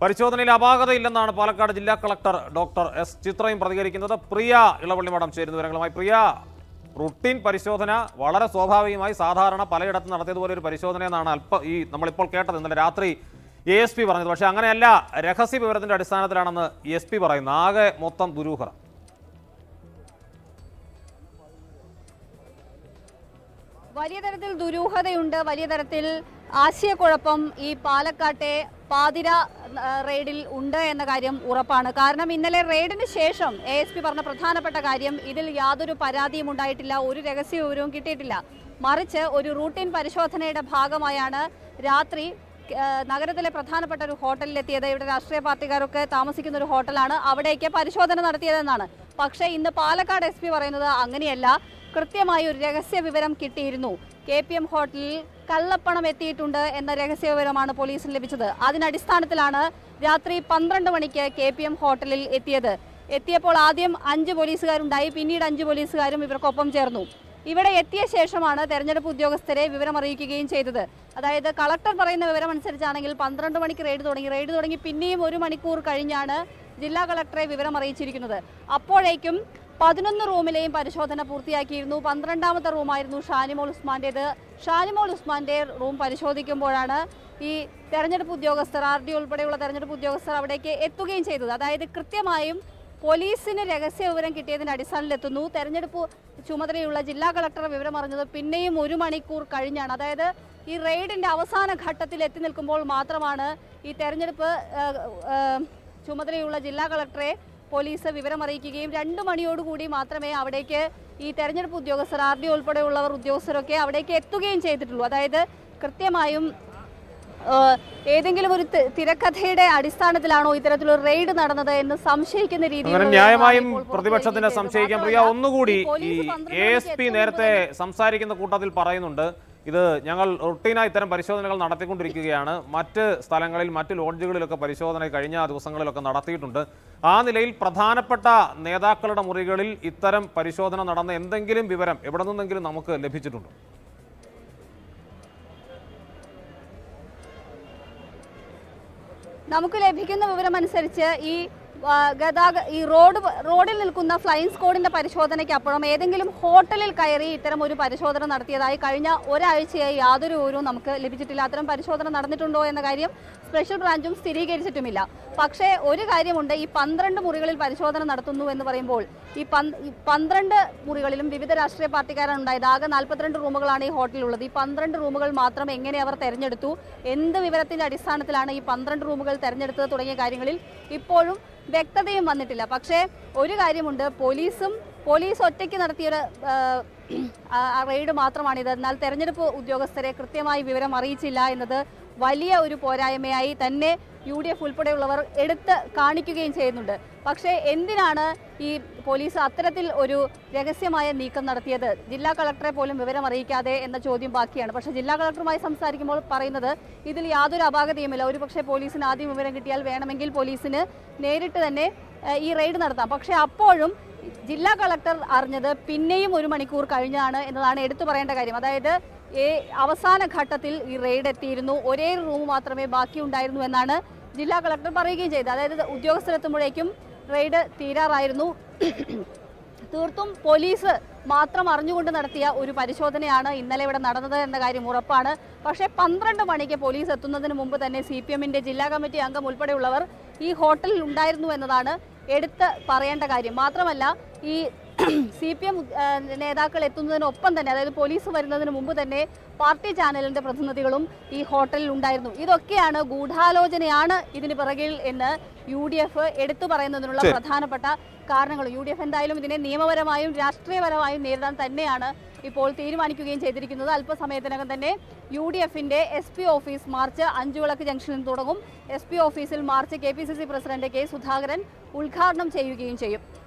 പരിശോധനയിൽ അപാകതയില്ലെന്നാണ് പാലക്കാട് ജില്ലാ collector doctor S ചിത്രയും പ്രതികരിക്കുന്നത് പ്രിയ ഇളവള്ളി മഠം ചേരുന്ന വിവരങ്ങളുമായി പ്രിയ റുട്ടീൻ പരിശോധന വളരെ സ്വാഭാവികമായി സാധാരണ പലയിടത്തും നടത്തിയതുപോലെ ഒരു പരിശോധന എന്നാണ് അല്പ ഈ നമ്മളിപ്പോൾ കേട്ടത് ഇന്നലെ രാത്രി എ എസ് പി പറഞ്ഞത് പക്ഷേ അങ്ങനെയല്ല രഹസ്യ വിവരത്തിന്റെ അടിസ്ഥാനത്തിലാണെന്ന് എസ് പി പറയുന്നു ആകെ മൊത്തം ദുരൂഹത വലിയ തരത്തിൽ ദുരൂഹതയുണ്ട് വലിയ തരത്തിൽ ആശയക്കുഴപ്പം ഈ പാലക്കാട്ടെ പാതിര ആ, റെയ്ഡിൽ ഉണ്ട് എന്ന കാര്യം ഉറപ്പാണ് കാരണം ഇന്നലെ റെയ്ഡിന് ശേഷം എ എസ് പി പറഞ്ഞ പ്രധാനപ്പെട്ട കാര്യം ഇതിൽ യാതൊരു പരാതിയും ഉണ്ടായിട്ടില്ല ഒരു രഹസ്യ വിവരവും കിട്ടിയിട്ടില്ല മറിച്ച് ഒരു റൂട്ടീൻ പരിശോധനയുടെ ഭാഗമായാണ് രാത്രി ആ, നഗരത്തിലെ പ്രധാനപ്പെട്ട ഒരു ഹോട്ടലിലെത്തിയത് ഇവിടെ രാഷ്ട്രീയ പാർട്ടിക്കാരൊക്കെ താമസിക്കുന്ന ഒരു ഹോട്ടലാണ് അവിടേക്ക് പരിശോധന നടത്തിയതെന്നാണ് പക്ഷേ ഇന്ന് പാലക്കാട് എസ് പി പറയുന്നത് അങ്ങനെയല്ല കൃത്യമായി ഒരു രഹസ്യ വിവരം കിട്ടിയിരുന്നു കെ പി എം ഹോട്ടലിൽ കള്ളപ്പണം എത്തിയിട്ടുണ്ട് എന്ന രഹസ്യ വിവരമാണ് പോലീസിന് ലഭിച്ചത് അതിനടിസ്ഥാനത്തിലാണ് രാത്രി പന്ത്രണ്ട് മണിക്ക് കെ പി എം ഹോട്ടലിൽ എത്തിയത് എത്തിയപ്പോൾ ആദ്യം അഞ്ച് പോലീസുകാരുണ്ടായി പിന്നീട് അഞ്ച് പോലീസുകാരും ഇവർക്കൊപ്പം ചേർന്നു ഇവിടെ എത്തിയ ശേഷമാണ് തെരഞ്ഞെടുപ്പ് ഉദ്യോഗസ്ഥരെ വിവരം അറിയിക്കുകയും ചെയ്തത് അതായത് കളക്ടർ പറയുന്ന വിവരം അനുസരിച്ചാണെങ്കിൽ പന്ത്രണ്ട് മണിക്ക് റെയ്ഡ് തുടങ്ങി റെയ്ഡ് തുടങ്ങി പിന്നെയും ഒരു മണിക്കൂർ കഴിഞ്ഞാണ് ജില്ലാ കളക്ടറെ വിവരം അറിയിച്ചിരിക്കുന്നത് അപ്പോഴേക്കും പതിനൊന്ന് റൂമിലെയും പരിശോധന പൂർത്തിയാക്കിയിരുന്നു പന്ത്രണ്ടാമത്തെ റൂമായിരുന്നു ഷാനിമോൾ ഉസ്മാന്റേത് ഷാനിമോൾ ഉസ്മാന്റെ റൂം പരിശോധിക്കുമ്പോഴാണ് ഈ തെരഞ്ഞെടുപ്പ് ഉദ്യോഗസ്ഥർ ആർ ഡി ഉൾപ്പെടെയുള്ള തെരഞ്ഞെടുപ്പ് ഉദ്യോഗസ്ഥർ അവിടേക്ക് എത്തുകയും ചെയ്തത് അതായത് കൃത്യമായും പോലീസിന് രഹസ്യ വിവരം കിട്ടിയതിന്റെ അടിസ്ഥാനത്തിലെത്തുന്നു തെരഞ്ഞെടുപ്പ് ചുമതലയുള്ള ജില്ലാ കളക്ടർ വിവരം അറിഞ്ഞത് പിന്നെയും ഒരു മണിക്കൂർ കഴിഞ്ഞാണ് അതായത് ഈ റെയ്ഡിന്റെ അവസാന ഘട്ടത്തിൽ എത്തി നിൽക്കുമ്പോൾ മാത്രമാണ് ഈ തെരഞ്ഞെടുപ്പ് ആ, ആ, ചുമതലയുള്ള ജില്ലാ കളക്ടറെ പോലീസ് വിവരം അറിയിക്കുകയും രണ്ടു മണിയോടുകൂടി മാത്രമേ അവിടേക്ക് ഈ തെരഞ്ഞെടുപ്പ് ഉദ്യോഗസ്ഥർ ആർ ഡി ഉൾപ്പെടെയുള്ളവർ ഉദ്യോഗസ്ഥരൊക്കെ അവിടേക്ക് എത്തുകയും ചെയ്തിട്ടുള്ളൂ അതായത് കൃത്യമായും ഏഹ്, ഏതെങ്കിലും ഒരു തി- തിരക്കഥയുടെ അടിസ്ഥാനത്തിലാണോ ഇത്തരത്തിലൊരു റെയ്ഡ് നടന്നത് എന്ന് സംശയിക്കുന്ന അങ്ങനെ രീതിയിലുള്ള ന്യായമായും ഇപ്പോൾ പുറത്തു പ്രതിപക്ഷത്തിന് വരികയും ചെയ്തു. സംശയിക്കാം പ്രിയ മാത്രമല്ല, ഒന്നുകൂടി ഈ ഈ പോലീസ് പന്ത്രണ്ട് എ എസ് മണിക്ക് പി എത്തുന്നത് നേരത്തെ സംസാരിക്കുന്ന കൂട്ടത്തിൽ പറയുന്നുണ്ട് ഇത് ഞങ്ങൾ റുട്ടീനായി ഇത്തരം പരിശോധനകൾ നടത്തിക്കൊണ്ടിരിക്കുകയാണ് മറ്റ് സ്ഥലങ്ങളിൽ മറ്റ് ലോഡ്ജുകളിലൊക്കെ പരിശോധന കഴിഞ്ഞ ദിവസങ്ങളിലൊക്കെ നടത്തിയിട്ടുണ്ട് ആ നിലയിൽ പ്രധാനപ്പെട്ട നേതാക്കളുടെ മുറികളിൽ ഇത്തരം പരിശോധന നടന്ന എന്തെങ്കിലും വിവരം എവിടെ നിന്നെങ്കിലും നമുക്ക് ലഭിച്ചിട്ടുണ്ടോ നമുക്ക് ലഭിക്കുന്ന വിവരം അനുസരിച്ച് ഈ ആ, ഗതാഗ ഈ റോഡ് റോഡിൽ നിൽക്കുന്ന ഫ്ലൈയിങ് സ്ക്വാഡിന്റെ പരിശോധനയ്ക്ക് അപ്പുറം ഏതെങ്കിലും ഹോട്ടലിൽ കയറി ഇത്തരം ഒരു പരിശോധന നടത്തിയതായി കഴിഞ്ഞ ഒരാഴ്ചയായി യാതൊരു വിവരവും നമുക്ക് ലഭിച്ചിട്ടില്ല അത്തരം പരിശോധന നടന്നിട്ടുണ്ടോ എന്ന കാര്യം സ്പെഷ്യൽ ബ്രാഞ്ചും സ്ഥിരീകരിച്ചിട്ടുമില്ല പക്ഷേ ഒരു കാര്യമുണ്ട് ഈ പന്ത്രണ്ട് മുറികളിൽ പരിശോധന നടത്തുന്നു എന്ന് പറയുമ്പോൾ ഈ പന്ത് ഈ പന്ത്രണ്ട് മുറികളിലും വിവിധ രാഷ്ട്രീയ പാർട്ടിക്കാരാണ് ഉണ്ടായത് ആകെ നാൽപ്പത്തിരണ്ട് റൂമുകളാണ് ഈ ഹോട്ടലിലുള്ളത് ഈ പന്ത്രണ്ട് റൂമുകൾ മാത്രം എങ്ങനെ അവർ തെരഞ്ഞെടുത്തു എന്ത് വിവരത്തിന്റെ അടിസ്ഥാനത്തിലാണ് ഈ പന്ത്രണ്ട് റൂമുകൾ തെരഞ്ഞെടുത്തത് തുടങ്ങിയ കാര്യങ്ങളിൽ ഇപ്പോഴും വ്യക്തതയും വന്നിട്ടില്ല പക്ഷേ ഒരു കാര്യമുണ്ട് പോലീസും പോലീസ് ഒറ്റയ്ക്ക് നടത്തിയൊരു ആ, ആ റെയ്ഡ് മാത്രമാണിത് എന്നാൽ തെരഞ്ഞെടുപ്പ് ഉദ്യോഗസ്ഥരെ കൃത്യമായി വിവരം അറിയിച്ചില്ല എന്നത് വലിയ ഒരു പോരായ്മയായി തന്നെ യു ഡി എഫ് ഉൾപ്പെടെയുള്ളവർ എടുത്ത് കാണിക്കുകയും ചെയ്യുന്നുണ്ട് പക്ഷേ എന്തിനാണ് ഈ പോലീസ് അത്തരത്തിൽ ഒരു രഹസ്യമായ നീക്കം നടത്തിയത് ജില്ലാ കളക്ടറെ പോലും വിവരം അറിയിക്കാതെ എന്ന ചോദ്യം ബാക്കിയാണ് പക്ഷേ ജില്ലാ കളക്ടറുമായി സംസാരിക്കുമ്പോൾ പറയുന്നത് ഇതിൽ യാതൊരു അപാകതയുമില്ല ഒരുപക്ഷെ പോലീസിന് ആദ്യം വിവരം കിട്ടിയാൽ വേണമെങ്കിൽ പോലീസിന് നേരിട്ട് തന്നെ ഏഹ്, ഈ റെയ്ഡ് നടത്താം പക്ഷേ അപ്പോഴും ജില്ലാ കളക്ടർ അറിഞ്ഞത് പിന്നെയും ഒരു മണിക്കൂർ കഴിഞ്ഞാണ് എന്നതാണ് എടുത്തു പറയേണ്ട കാര്യം അതായത് ഈ അവസാന ഘട്ടത്തിൽ ഈ റെയ്ഡ് എത്തിയിരുന്നു ഒരേ റൂം മാത്രമേ ബാക്കിയുണ്ടായിരുന്നു എന്നാണ് ജില്ലാ കളക്ടർ പറയുകയും ചെയ്തത് അതായത് ഉദ്യോഗസ്ഥരെത്തുമ്പോഴേക്കും റെയ്ഡ് തീരാറായിരുന്നു തീർത്തും പോലീസ് മാത്രം അറിഞ്ഞുകൊണ്ട് നടത്തിയ ഒരു പരിശോധനയാണ് ഇന്നലെ ഇവിടെ നടന്നത് എന്ന കാര്യം ഉറപ്പാണ് പക്ഷേ പന്ത്രണ്ട് മണിക്ക് പോലീസ് എത്തുന്നതിന് മുമ്പ് തന്നെ സി പി എമ്മിന്റെ ജില്ലാ കമ്മിറ്റി അംഗം ഉൾപ്പെടെയുള്ളവർ ഈ ഹോട്ടലിൽ ഉണ്ടായിരുന്നു എന്നതാണ് എടുത്ത് പറയേണ്ട കാര്യം മാത്രമല്ല ഈ സി പി എം നേതാക്കൾ എത്തുന്നതിനൊപ്പം തന്നെ അതായത് പോലീസ് വരുന്നതിന് മുമ്പ് തന്നെ പാർട്ടി ചാനലിന്റെ പ്രതിനിധികളും ഈ ഹോട്ടലിൽ ഉണ്ടായിരുന്നു ഇതൊക്കെയാണ് ഗൂഢാലോചനയാണ് ഇതിന് പിറകിൽ എന്ന് യു ഡി എഫ് എടുത്തു പറയുന്നതിനുള്ള ശരി. പ്രധാനപ്പെട്ട കാരണങ്ങൾ യു ഡി എഫ് എന്തായാലും ഇതിനെ നിയമപരമായും രാഷ്ട്രീയപരമായും നേരിടാൻ തന്നെയാണ് ഇപ്പോൾ തീരുമാനിക്കുകയും ചെയ്തിരിക്കുന്നത് അല്പസമയത്തിനകം തന്നെ യു ഡി എഫിന്റെ S P office march Anchuvilakku ജംഗ്ഷനിൽ നിന്ന് തുടങ്ങും എസ് പി ഓഫീസിൽ march K P C C president K Sudhakaran ഉദ്ഘാടനം ചെയ്യുകയും ചെയ്യും